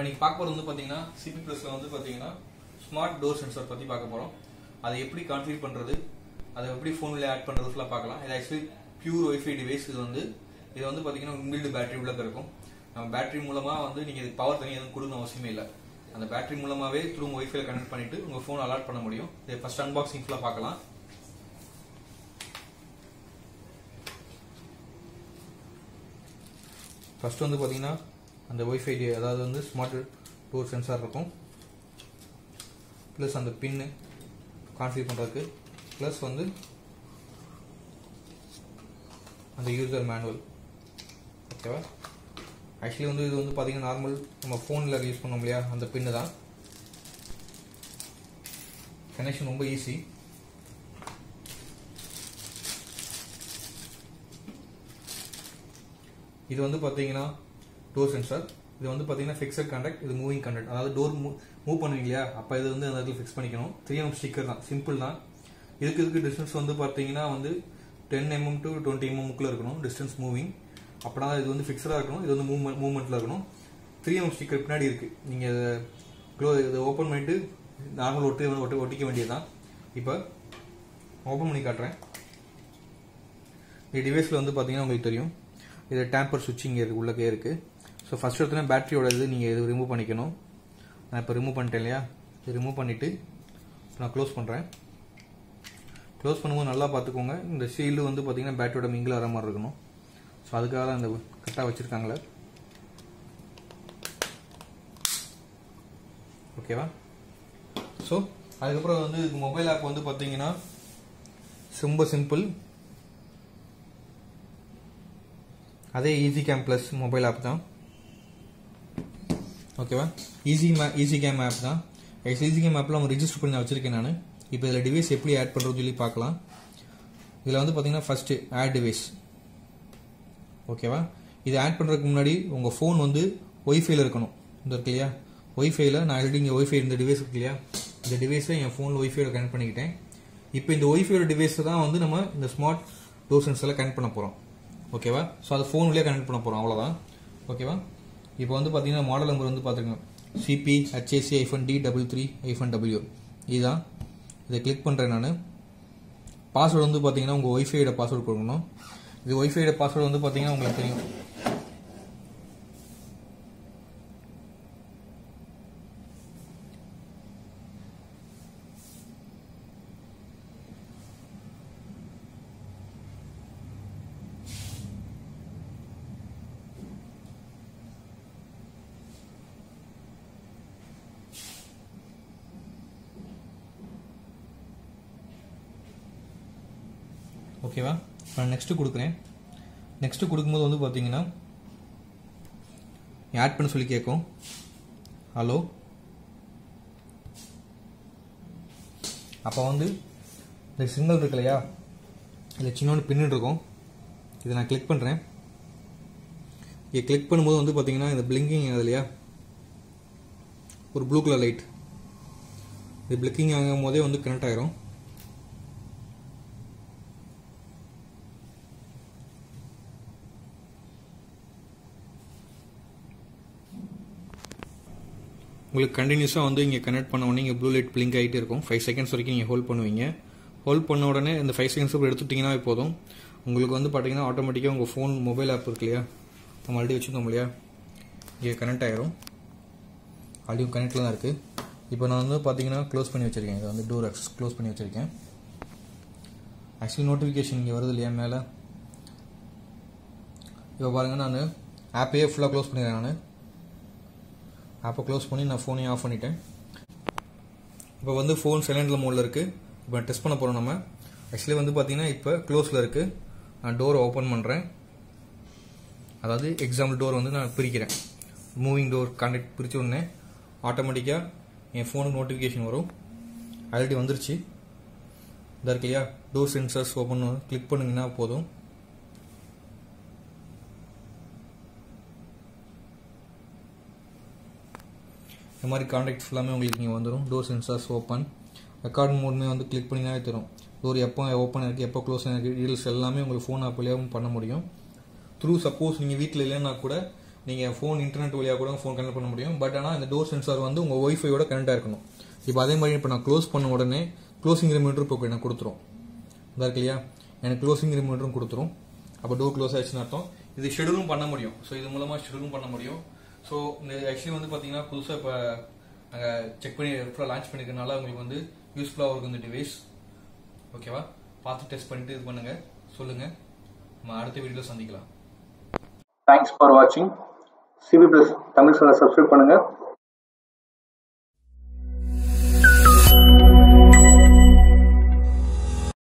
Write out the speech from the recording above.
இன்னைக்கு பார்க்க போகிறது வந்து பார்த்தீங்கன்னா சிபி ப்ளஸில் வந்து பார்த்தீங்கன்னா ஸ்மார்ட் டோர் சென்சார் பற்றி பார்க்க போகிறோம் அதை எப்படி கான்ஃபிகர் பண்ணுறது அதை எப்படி ஃபோனில் ஆட் பண்ணுறது ஃபுல்லாக பார்க்கலாம் இது ஆக்சுவலி பியூர் ஒய்ஃபை டிவைஸ் இது வந்து இது வந்து பார்த்தீங்கன்னா இன்பில்டு பேட்டரி உள்ள இருக்கும் நம்ம பேட்டரி மூலமாக வந்து நீங்கள் இது பவர் தனி எதுவும் கொடுக்கணும் அவசியமே இல்லை அந்த பேட்டரி மூலமாகவே த்ரூ ஒய்ஃபைல கனெக்ட் பண்ணிட்டு உங்கள் ஃபோன் அலாட் பண்ண முடியும் இதை ஃபர்ஸ்ட் அன்பாக்சிங் ஃபுல்லாக பார்க்கலாம் ஃபர்ஸ்ட் வந்து பார்த்தீங்கன்னா அந்த ஒய்ஃபை அதாவது வந்து ஸ்மார்ட் டோர் சென்சார் இருக்கும் ப்ளஸ் அந்த பின்னு கான்ஃபிகர் பண்ணுறதுக்கு ப்ளஸ் வந்து அந்த யூசர் மேனுவல் ஓகேவா ஆக்சுவலி வந்து இது வந்து பார்த்தீங்கன்னா நார்மல் நம்ம ஃபோனில் யூஸ் பண்ணோம் இல்லையா அந்த பின்னு தான் கனெக்ஷன் ரொம்ப ஈஸி இது வந்து பார்த்தீங்கன்னா டோர் சென்சார் இது வந்து பார்த்தீங்கன்னா ஃபிக்ஸட் கான்டாக்ட் இது மூவிங் கான்டாக்ட் அதாவது டோர் மூவ் பண்ணுவீங்க இல்லையா அப்போ இது வந்து அந்த இடத்துல ஃபிக்ஸ் பண்ணிக்கணும் த்ரீ எம் ஸ்டிக்கர் தான் சிம்பிள் தான் இதுக்கு இதுக்கு டிஸ்டன்ஸ் வந்து பார்த்தீங்கன்னா வந்து டென் எம்எம் டு டுவெண்ட்டி எம்எம்க்குள்ள இருக்கணும் டிஸ்டன்ஸ் மூவிங் அப்படின்னா இது வந்து ஃபிக்ஸடாக இருக்கணும் இது வந்து மூவ்மெண்ட் மூவ்மெண்ட்டில் இருக்கணும் த்ரீ எம் ஸ்டிக்கர் பின்னாடி இருக்கு நீங்கள் இதை க்ளோ இதை ஓப்பன் பண்ணிட்டு நார்மல் ஒட்டி ஒட்டி ஒட்டிக்க வேண்டியதுதான் இப்போ ஓப்பன் பண்ணி காட்டுறேன் இந்த டிவைஸில் வந்து பார்த்தீங்கன்னா உங்களுக்கு தெரியும் இது டேம்பர் சுவிட்சிங் இருக்கு உள்ளக்கே இருக்குது ஸோ ஃபஸ்ட் எடுத்தோன்னா பேட்டரியோட இது நீங்கள் இது ரிமூவ் பண்ணிக்கணும் நான் இப்போ ரிமூவ் பண்ணிட்டேன் இல்லையா இது ரிமூவ் பண்ணிவிட்டு நான் க்ளோஸ் பண்ணுறேன் க்ளோஸ் பண்ணும்போது நல்லா பார்த்துக்கோங்க இந்த ஷீல்டு வந்து பார்த்தீங்கன்னா பேட்டரியோட மிங்கில் வர மாதிரி இருக்கணும் ஸோ அதுக்காக தான் இந்த கரெக்டாக வச்சுருக்காங்களே ஓகேவா ஸோ அதுக்கப்புறம் வந்து இதுக்கு மொபைல் ஆப் வந்து பார்த்தீங்கன்னா ரொம்ப சிம்பிள் அதே easy cam plus mobile app தான் ஓகேவா ஈஸி மே ஈஸி கேம் ஆப் தான் ஈஸி கேம் ஆப்பில் அவங்க ரிஜிஸ்டர் பண்ணி நான் வச்சிருக்கேன் நான் இப்போ இதில் டிவைஸ் எப்படி ஆட் பண்ணுறதுன்னு சொல்லி பார்க்கலாம் இதில் வந்து பார்த்தீங்கன்னா ஃபஸ்ட்டு ஆட் டிவைஸ் ஓகேவா இது ஆட் பண்ணுறதுக்கு முன்னாடி உங்கள் ஃபோன் வந்து ஒய்ஃபைல இருக்கணும் இந்த இருக்கு இல்லையா ஒய்ஃபைல நான் ஆல்ரெடி இங்கே ஒய்ஃபை இந்த டிவைஸ் இருக்கு இல்லையா இந்த டிவைஸை என் ஃபோனில் ஒய்ஃபையோட கனெக்ட் பண்ணிக்கிட்டேன் இப்போ இந்த ஒய்ஃபையோட டிவைஸை தான் வந்து நம்ம இந்த ஸ்மார்ட் டோர் சென்ஸில் கனெக்ட் பண்ண போகிறோம் ஓகேவா ஸோ அது ஃபோன்லேயே கனெக்ட் பண்ண போகிறோம் அவ்வளோதான் ஓகேவா இப்போ வந்து பார்த்தீங்கன்னா மாடல் நம்பர் வந்து பார்த்துருங்க CP HAC hyphen T double three hyphen W இதுதான் இதை கிளிக் பண்ணுறேன் நான் பாஸ்வேர்டு வந்து பார்த்தீங்கன்னா உங்கள் ஒய்ஃபையோட பாஸ்வேர்டு கொடுக்கணும் இது ஒய்ஃபையோட பாஸ்வேர்டு வந்து பார்த்தீங்கன்னா உங்களுக்கு தெரியும் ஓகேவா நான் நெக்ஸ்ட்டு கொடுக்குறேன் நெக்ஸ்ட்டு கொடுக்கும்போது வந்து பார்த்தீங்கன்னா ஆட் பண்ண சொல்லி கேட்கும் ஹலோ அப்போ வந்து இந்த சிக்னல் இருக்கு இல்லையா இதில் சின்னோண்டு பின்னு இருக்கும் இதை நான் கிளிக் பண்ணுறேன் இதை கிளிக் பண்ணும்போது வந்து பார்த்தீங்கன்னா இந்த பிளிங்கிங் ஆகுது இல்லையா ஒரு ப்ளூ கலர் லைட் இது பிளிக்கிங் ஆகும் போதே வந்து கனெக்ட் ஆகிரும் உங்களுக்கு கண்டினியூஸாக வந்து இங்கே கனெக்ட் பண்ண உடனே இங்கே ப்ளூ லைட் பிளிங்க் ஆகிட்டே இருக்கும் ஃபைவ் செகண்ட்ஸ் வரைக்கும் நீங்கள் ஹோல்ட் பண்ணுவீங்க ஹோல்ட் பண்ண உடனே இந்த ஃபைவ் செகண்ட்ஸ் எடுத்துட்டிங்கன்னா போதும் உங்களுக்கு வந்து பார்த்தீங்கன்னா ஆட்டோமேட்டிக்காக உங்கள் ஃபோன் மொபைல் ஆப் இருக்கு இல்லையா நம்ம ஆல்ரெடி வச்சுருந்தோம் இல்லையா இங்கே கனெக்ட் ஆயிரும் ஆல்ரெடி கனெக்டில் தான் இருக்குது இப்போ நான் வந்து பார்த்தீங்கன்னா க்ளோஸ் பண்ணி வச்சுருக்கேன் இதை வந்து டோர் அக்சஸ் க்ளோஸ் பண்ணி வச்சுருக்கேன் ஆக்சுவலி நோட்டிஃபிகேஷன் இங்கே வருது இல்லையா மேலே இப்போ பாருங்கள் நான் ஆப்பையே ஃபுல்லாக க்ளோஸ் பண்ணிடுறேன் நான் ஆப்பை க்ளோஸ் பண்ணி நான் ஃபோனையும் ஆஃப் பண்ணிட்டேன் இப்போ வந்து ஃபோன் சைலண்டில் மோடில் இருக்குது இப்போ டெஸ்ட் பண்ண போகிறோம் நம்ம ஆக்சுவலி வந்து பார்த்தீங்கன்னா இப்போ க்ளோஸில் இருக்குது நான் டோரை ஓப்பன் பண்ணுறேன் அதாவது எக்ஸாம்பிள் டோர் வந்து நான் பிரிக்கிறேன் மூவிங் டோர் கான்டாக்ட் பிரித்த உடனே ஆட்டோமேட்டிக்காக என் ஃபோனுக்கு நோட்டிஃபிகேஷன் வரும் ஆல்ரெடி வந்துருச்சு இதாக இருக்கு இல்லையா டோர் சென்சர்ஸ் ஓப்பன் கிளிக் பண்ணுங்கன்னா போதும் இந்த மாதிரி கான்டாக்ட்ஸ் எல்லாமே உங்களுக்கு இங்கே வந்துடும் டோர் சென்சார்ஸ் ஓப்பன் ரெக்கார்ட் மோட்மே வந்து கிளிக் பண்ணினாவே தரும் டோர் எப்போ ஓப்பன் இருக்குது எப்போ க்ளோஸ் ஆகிருக்கு டீல்ஸ் எல்லாமே உங்களுக்கு ஃபோன் ஆப்லேயும் பண்ண முடியும் த்ரூ சப்போஸ் நீங்கள் வீட்டில் இல்லைன்னா கூட நீங்கள் ஃபோன் இன்டர்நெட் வழியாக கூட ஃபோன் கனெக்ட் பண்ண முடியும் பட் ஆனால் இந்த டோர் சென்சார் வந்து உங்கள் ஒய்ஃபையோட கனெக்டாக இருக்கணும் இப்போ அதே மாதிரி இப்போ நான் க்ளோஸ் பண்ண உடனே க்ளோசிங் ரிமைண்டர் இப்போ எனக்கு கொடுத்துரும் இதா இருக்கு இல்லையா எனக்கு க்ளோசிங் ரிமைண்டரும் கொடுத்துரும் அப்போ டோர் க்ளோஸ் ஆயிடுச்சுன்னு அர்த்தம் இது ஷெடியூலும் பண்ண முடியும் ஸோ இது மூலமாக ஷெடியூலும் பண்ண முடியும் ஸோ இந்த ஆக்சுவலி வந்து பார்த்தீங்கன்னா புதுசாக இப்போ நாங்கள் செக் பண்ணி ஃபுல்லாக லான்ச் பண்ணிக்கிறதுனால உங்களுக்கு வந்து யூஸ்ஃபுல்லாக இருக்கும் இந்த டிவைஸ் ஓகேவா பார்த்து டெஸ்ட் பண்ணிட்டு இது பண்ணுங்கள் சொல்லுங்கள் நம்ம அடுத்த வீடியோவில் சந்திக்கலாம் தேங்க்ஸ் ஃபார் வாட்சிங் CP plus Tamil channel subscribe பண்ணுங்கள்